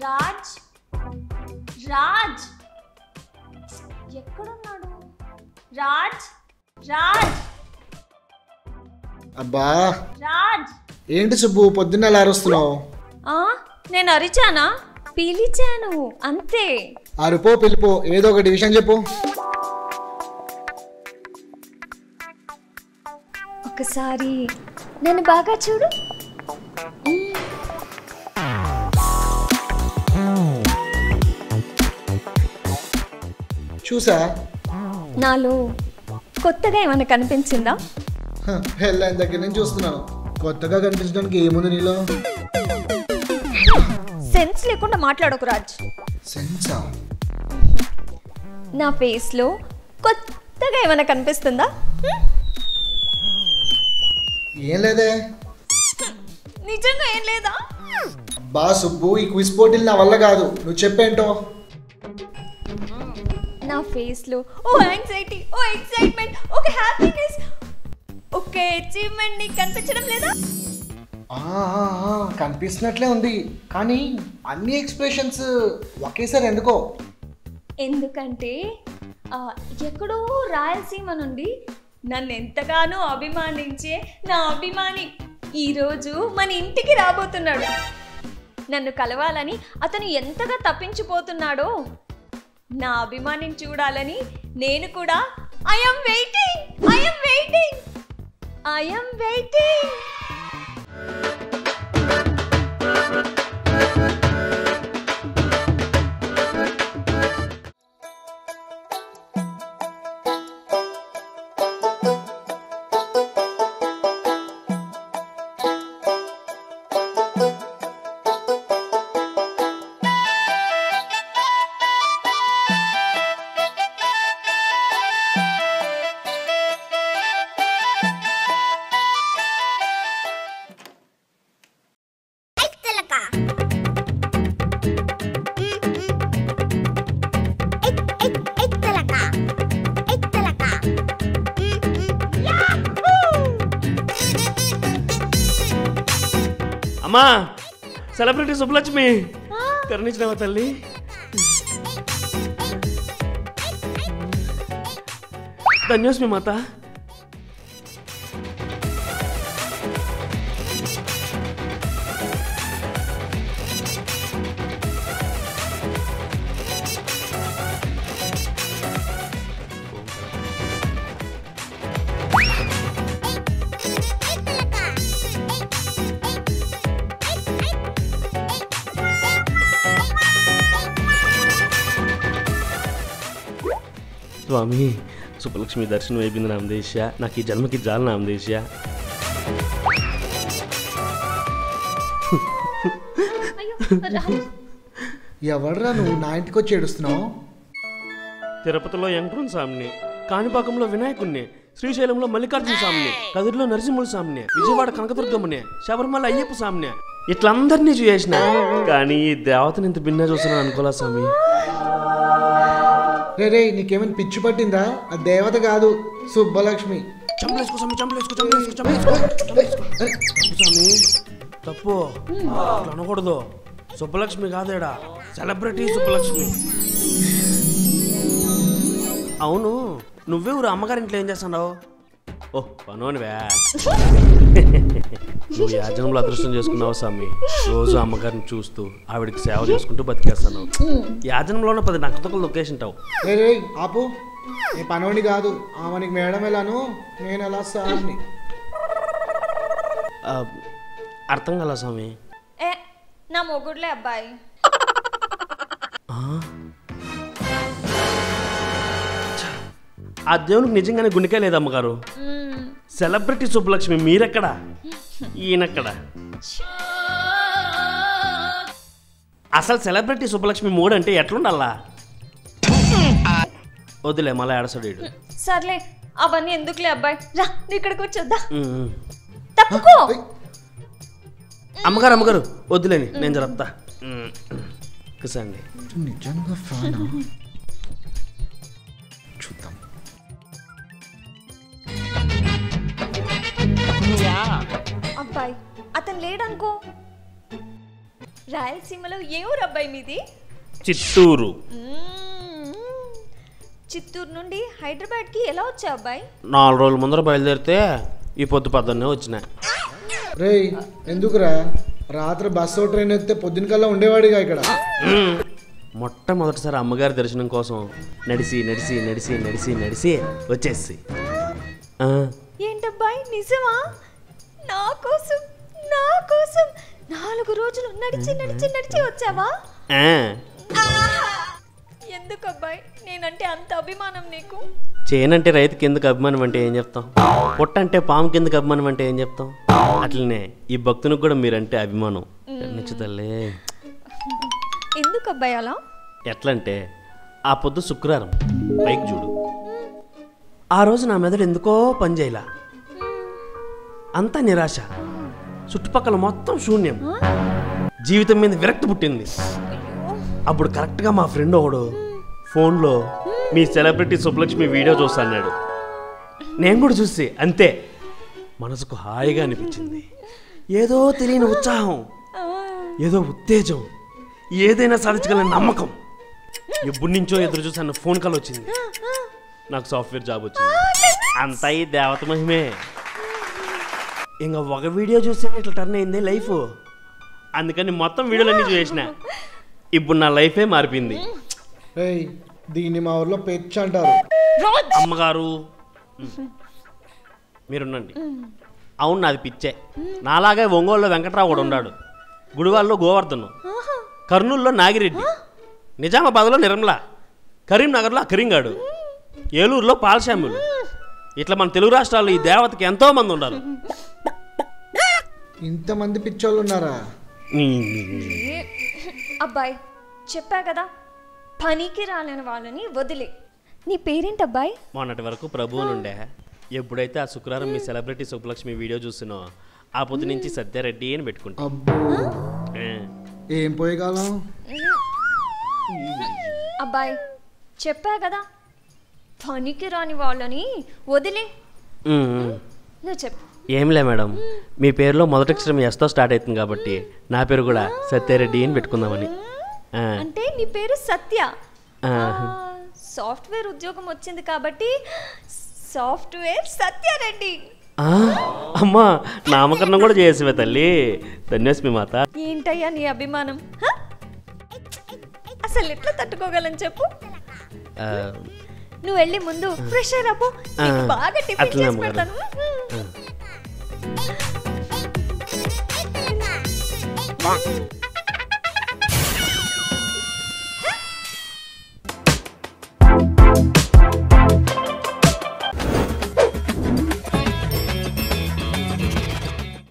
రాజ్ రాజ్ ఎక్కడున్నాడు రాజ్ రాజ్ అబ్బా రాజ్ ఏంటి సుబ్బు పొద్దున్న ఎలా అరుస్తున్నావు ఆ, నేను అరిచానా పిలిచాను అంతే అరుపో పిలిపో ఏదో ఒకటి విషయం చెప్పు ఒకసారి నన్ను బాగా చూడు చూసా నాలో కొత్తగా ఏమైనా కనిపించిందా హ, పెళ్ళైన దగ్గర నుంచి చూస్తున్నాను కొత్తగా కనిపించడానికి ఏముంది నీలో సెన్స్ లేకుండా మాట్లాడకు రాజ్ సెన్సా నా ఫేస్లో కొత్తగా ఏమైనా కనిపిస్తుందా హ్మ్? ఏం లేదే నిజంగా ఏం లేదా బా సుబ్బు ఈ క్విజ్ పోటీలు నా వల్ల కాదు నువ్వు చెప్పేంటో నా ఫేస్లో ఓ యాంగ్జైటీ ఓ ఎక్సైట్మెంట్ ఒక హ్యాపీనెస్ ఒక అచీవ్మెంట్ నీకు కనిపించడం లేదా ఆ, ఆ, ఆ, కనిపిస్తున్నట్లే ఉంది కానీ అన్ని ఎక్స్ప్రెషన్స్ ఒకేసారి ఎందుకో ఎందుకంటే ఆ, ఎక్కడో రాయలసీమ నుండి నన్ను ఎంతగానో అభిమానించే నా అభిమాని ఈరోజు మన ఇంటికి రాబోతున్నాడు నన్ను కలవాలని అతను ఎంతగా తప్పించిపోతున్నాడో నా అభిమానిని చూడాలని నేను కూడా I'm waiting I'm waiting I'm waiting అమ్మా సెలబ్రిటీ సుబ్బలక్ష్మి కరుణించినావా తల్లి ధన్యోస్మి మాత స్వామి సుబ్బలక్ష్మి దర్శనం అయిపోయింది నామదేశ నాకు ఈ జన్మకి జాల నామదేశ అయ్యో రాజ్ ఎవడరా నువ్వు నా ఇంటికి వచ్చి ఏడుస్తున్నావు తిరుపతిలో వెంకటరమణ స్వామిని కాణిపాకంలో వినాయకుణ్ణి శ్రీశైలంలో మల్లికార్జున స్వామిని కదిరిలో నరసింహుల స్వామిని విజయవాడ కనకదుర్గమ్మని శబరిమల అయ్యప్ప స్వామిని ఇట్లా అందరినీ చూసేసిన కానీ ఈ దేవతని ఇంత భిన్న చూస్తున్నాను అనుకోలే స్వామి రే రే నీకేమైనా పిచ్చి పట్టిందా ఆ దేవత కాదు సుబ్బలక్ష్మి చంపలేసుకో స్వామి చంపలేసుకో చంపలేసుకో చంపలేసుకో చంపలేసుకో. తప్పు స్వామి తప్పు అట్లా అనకూడదు సుబ్బలక్ష్మి కాదేడా సెలబ్రిటీ సుబ్బలక్ష్మి అవును నువ్వే ఊరు అమ్మగారింట్లో ఏం చేస్తున్నావు ఓ పనోనివే నువ్వు యాజనంలో అదృష్టం చేసుకున్నావు స్వామి రోజు అమ్మగారిని చూస్తూ ఆవిడకి సేవ చేసుకుంటూ బతికేస్తాను యాజనంలోనే పది నక్కతొక్కలు దొక్కేసింటావు రే రే ఆపు నీ పనోడి కాదు ఆమెనికి మేడం ఎలాను నేను ఎలా సార్ని ఆ, అర్థం కల స్వామి ఏ నా మొగుడులే అబ్బాయి ఆ దేవునికి నిజంగానే గుండెకాయ లేదు అమ్మగారు మ్మ్. సెలబ్రిటీ సుబ్బలక్ష్మి మీరెక్కడా ఈయనెక్కడా అసలు సెలబ్రిటీ సుబ్బలక్ష్మి మూడు అంటే ఎట్లుండాలా వద్దులే మళ్ళీ ఏడసడు ఈడు. సర్లే అవన్నీ ఎందుకులే అబ్బాయి రా నువ్వు ఇక్కడికి వచ్చొద్దా ఉమ్, ఉమ్. తప్పుకో అమ్మగారు అమ్మగారు వద్దులేని నేను జరప్తా కుసండి నిజంగా ఫ్యానా చూద్దాం అబ్బాయి అతను లేడనుకో రాయలసీమలో ఏ ఊరు అబ్బాయి మీది చిత్తూరు మ్మ్. చిత్తూరు నుండి హైదరాబాద్కి ఎలా వచ్చా అబ్బాయి నాలుగు రోజుల ముందర బయలుదేరితే ఈ పొద్దు పద్దన్నే వచ్చిన రేయ్ ఎందుకురా రాత్రి బస్సు ట్రైన్ ఎక్కితే పొద్దున కల్లా ఉండేవాడిగా ఇక్కడ మొట్టమొదటిసారి అమ్మగారి దర్శనం కోసం నడిసి నడిసి నడిసి నడిసి నడిసి వచ్చేసి ఆ, ఏంటబ్బాయి నిజమా నా కోసం నా కోసం నాలుగు రోజులు నడిచి నడిచి నడిచి వచ్చావా ఆ, ఎందుకు అబ్బాయి నేనంటే అంత అభిమానం నీకు చేనంటే రైతు కిందకి అభిమానం అంటే ఏం చెప్తాం పుట్ట అంటే పాము కిందకి అభిమానం అంటే ఏం చెప్తాం అట్లనే ఈ భక్తునికి కూడా మీరంటే అభిమానం నచ్చుతల్లే ఎందుకు అబ్బాయి అలా ఎట్లంటే ఆ పొద్దు శుక్రవారం పైకి చూడు ఆ రోజు నా మెదడు ఎందుకో పని చేయలా అంతా నిరాశ చుట్టుపక్కల మొత్తం శూన్యం జీవితం మీద విరక్తి పుట్టింది అప్పుడు కరెక్ట్గా మా ఫ్రెండ్ ఒకడు ఫోన్లో మీ సెలబ్రిటీ సుబ్బలక్ష్మి వీడియో చూస్తా అన్నాడు నేను కూడా చూసి అంతే మనసుకు హాయిగా అనిపించింది ఏదో తెలియని ఉత్సాహం ఏదో ఉత్తేజం ఏదైనా సాధించగల నమ్మకం ఎప్పటి నుంచో ఎదురు చూసాను ఫోన్ కాల్ వచ్చింది నాకు సాఫ్ట్వేర్ జాబ్ వచ్చింది అంతా ఈ దేవత మహిమే ఇంకా ఒక వీడియో చూస్తే ఇట్లా టర్న్ అయింది లైఫ్ అందుకని మొత్తం వీడియోలన్నీ చూసేసిన ఇప్పుడు నా లైఫే మారిపోయింది రేయ్ దీన్ని మా ఊర్లో పెచ్చ అంటారు రోజ్ అమ్మగారు మీరుండండి అవును నాది పిచ్చే నాలాగే ఒంగోలులో వెంకట్రావు కూడా ఉన్నాడు గుడివాళ్ళలో గోవర్ధన్ కర్నూలులో నాగిరెడ్డి నిజామాబాద్లో నిర్మల కరీంనగర్లో కరీంగాడు ఏలూరులో పాలశామ్యులు ఇట్లా మన తెలుగు రాష్ట్రాల్లో ఈ దేవతకి ఎంతో మంది ఉండాలి ఇంతమంది పిచ్చోళ్ళు ఉన్నారా అబ్బాయి చెప్పా కదా పనికి రాలేని వాళ్ళని వదిలే నీ పేరేంటి అబ్బాయి మొన్నటి వరకు ప్రభువు నుండే ఎప్పుడైతే ఆ శుక్రవారం మీ సెలబ్రిటీ సుబ్బలక్ష్మి వీడియో చూసినో ఆ పొద్దు నుంచి సత్యారెడ్డి అని పెట్టుకుంటా అబ్బో ఏ. ఏం పోయేకాలం అబ్బాయి చెప్పా కదా పనికి రాని వాళ్ళని వదిలే ఉమ్, ఉమ్. నువ్వు చెప్పు ఏంలే మేడం మీ పేరులో మొదటి అక్షరం ఎస్తో స్టార్ట్ అవుతుంది కాబట్టి నా పేరు కూడా సత్యారెడ్డి అని పెట్టుకుందామని ఆ, అంటే నీ పేరు సత్య ఆ. ఆ, సాఫ్ట్వేర్ ఉద్యోగం వచ్చింది కాబట్టి సాఫ్ట్వేర్ సత్యారెడ్డి ఆ, అమ్మా నామకరణం కూడా చేసేవే తల్లి ధన్యోస్మి మాత ఏంటయ్యా నీ అభిమానం హ? అసలు ఎట్లా తట్టుకోగలను చెప్పు ఆ, నువ్వు వెళ్ళి ముందు ఫ్రెష్ అయ్యాపో నీకు ఆ, బాగా టిఫిన్ అట్లనే చేసి అమ్మగారు. పెడతాను ఆ.